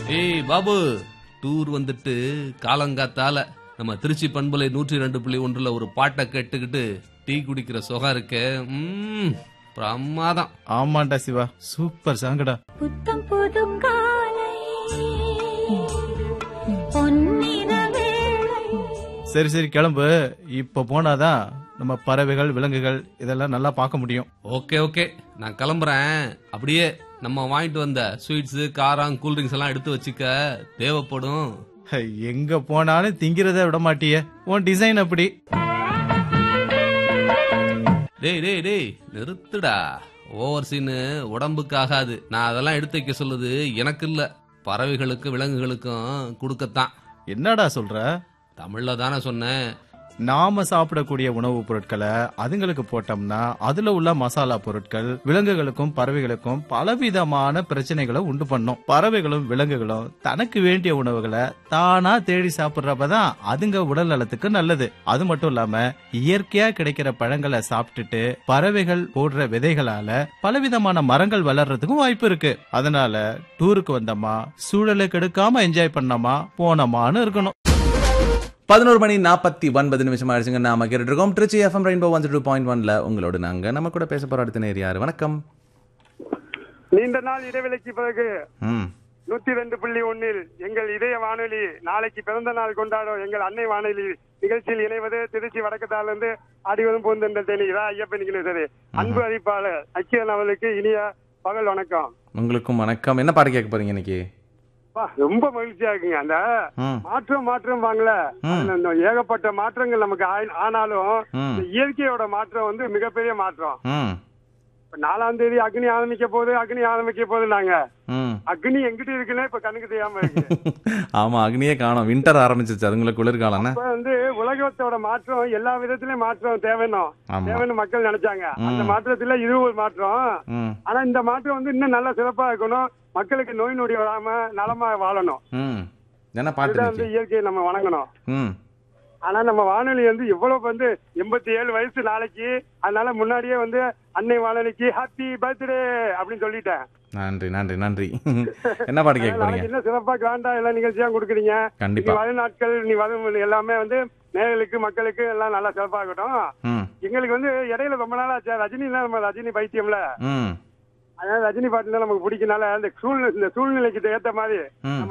ஏய் பாபு டூர் வந்துட்டு காலங்காத்தால நம்ம திருச்சி பண்பலை நூற்றி ரெண்டு புள்ளி ஒன்றுல ஒரு பாட்டை கேட்டுக்கிட்டு டீ குடிக்கிற சுகம் இருக்கே ம், பிரமாதம் ஆமாண்டா சிவா சூப்பர் சாங்கடா புத்தம் புது காலை பொன்னிற வேளை சரி சரி கிளம்பு இப்ப போனாதான் நம்ம பறவைகள் விலங்குகள் இதெல்லாம் நல்லா பார்க்க முடியும் ஓகே ஓகே நான் கிளம்புறேன் அப்படியே நம்ம வாங்கிட்டு வந்த ஸ்வீட்ஸ் காரம் கூல்ட்ரிங்க்ஸ் எல்லாம் எடுத்து வச்சுக்க தேவைப்படும் ஹை, எங்க போனாலும் திங்கிறத விட மாட்டியே உன் டிசைன் அப்படி டேய் டேய் டேய் நிறுத்துடா ஓவர் சீனு உடம்புக்கு ஆகாது நான் அதெல்லாம் எடுத்து வைக்க சொல்லுது எனக்கு இல்ல பறவைகளுக்கும் விலங்குகளுக்கும் கொடுக்கத்தான் என்னடா சொல்ற தமிழ்ல தானே சொன்னேன் நாம சாப்பிடக்கூடிய உணவுப் பொருட்களை அதுங்களுக்கு போட்டோம்னா அதுல உள்ள மசாலா பொருட்கள் விலங்குகளுக்கும் பறவைகளுக்கும் பலவிதமான பிரச்சனைகளை உண்டு பண்ணும் பறவைகளும் விலங்குகளும் தனக்கு வேண்டிய உணவுகளை தானா தேடி சாப்பிடுறப்பதான் அதுங்க உடல் நலத்துக்கு நல்லது அது மட்டும் இல்லாம இயற்கையா கிடைக்கிற பழங்களை சாப்பிட்டுட்டு பறவைகள் போடுற விதைகளால பலவிதமான மரங்கள் வளர்றதுக்கும் வாய்ப்பு இருக்கு அதனால டூருக்கு வந்தோமா சூழலை கெடுக்காம என்ஜாய் பண்ணோமா போனோமான்னு இருக்கணும் பதினோரு மணி நாற்பத்தி ஒன்பது நிமிஷம் ஆயிடுச்சுங்க நாம கேட்டுட்டு இருக்கோம் Trichy FM rainbow one two point ஒன்ல உங்களோட நாங்க நம்ம கூட பேச போற அடுத்த நேர் யாரு வணக்கம் நீண்ட நாள் இடைவெளிக்கு பிறகு ம் நூத்தி ரெண்டு புள்ளி ஒன்னில் எங்கள் இதய வானொலி நாளைக்கு பிறந்த நாள் கொண்டாடும் எங்கள் அன்னை வானொலி நிகழ்ச்சியில் இணைவது திருச்சி வடக்கத்தால இருந்து ஆடிவதும் பூந்தென்ற தேனி இதா ஐயப்பன் சரி அன்பு அறிவிப்பாளர் அக்கியன் அவர்களுக்கு இனிய பகல் வணக்கம் உங்களுக்கும் வணக்கம் என்ன பாட்டு கேட்க போறீங்க இன்னைக்கு அப்பா, ரொம்ப மகிழ்ச்சியா இருக்குங்க அந்த ம் மாற்றம் மாற்றம் வாங்கல அதுல இந்த ஏகப்பட்ட மாற்றங்கள் நமக்கு ஆய்- ஆனாலும் ம் இந்த இயற்கையோட மாற்றம் வந்து மிகப்பெரிய மாற்றம் ம் இப்ப நாலாம் தேதி அக்னி ஆரம்பிக்க போகுது அக்னி ஆரம்பிக்க போகுது நாங்க ம் அக்னி எங்கிட்ட இருக்குன்னே இப்ப கண்ணுக்கு தெரியாம இருக்கு ஆமா அக்னியே காணோம் வின்டர் ஆரம்பிச்சிச்சு அதுங்களுக்கு குளிர்காலம் இப்ப வந்து உலகத்தோட மாற்றம் எல்லா விதத்திலயும் மாற்றம் தேவைணும் ஆமா தேவைன்னு மக்கள் நினைச்சாங்க அந்த ம். மாற்றத்துல இது ஒரு மாற்றம் ம் ஆனா இந்த மாற்றம் வந்து இன்னும் நல்லா சிறப்பா இருக்கணும் மக்களுக்கு நோய் நொடி வராம நலமா வாழணும் ம் என்ன பாட்டு இதுதான் வந்து இன்னைக்கு இயற்கையை நம்ம வணங்கணும் ம் ஆனா நம்ம வானொலி வந்து இவ்வளவு வந்து எண்பத்தி ஏழு வயசு நாளைக்கு அதனால முன்னாடியே வந்து அன்னை வானொலிக்கு ஹாப்பி பர்த்டே அப்படின்னு சொல்லிட்டேன் நன்றி நன்றி நன்றி என்ன பாட்டு கேட்க போறீங்க நாளைக்கு இன்னும் சிறப்பா கிராண்டா எல்லா நிகழ்ச்சியும் கொடுக்குறீங்க கண்டிப்பா நீ வரும் நாட்கள் நீ வரும் எல்லாமே வந்து நேயர்களுக்கு மக்களுக்கு எல்லாம் நல்லா சிறப்பா இருக்கட்டும் ம் எங்களுக்கு வந்து இடையில ரொம்ப நாளா ஆச்சு ரஜினி நம்ம ரஜினி பைத்தியம்ல ம் அதனால ரஜினி பாட்டுனா நமக்கு பிடிக்கனால அந்த சூழ்நிலை இந்த சூழ்நிலைக்கு ஏத்த மாதிரி ம் நம்ம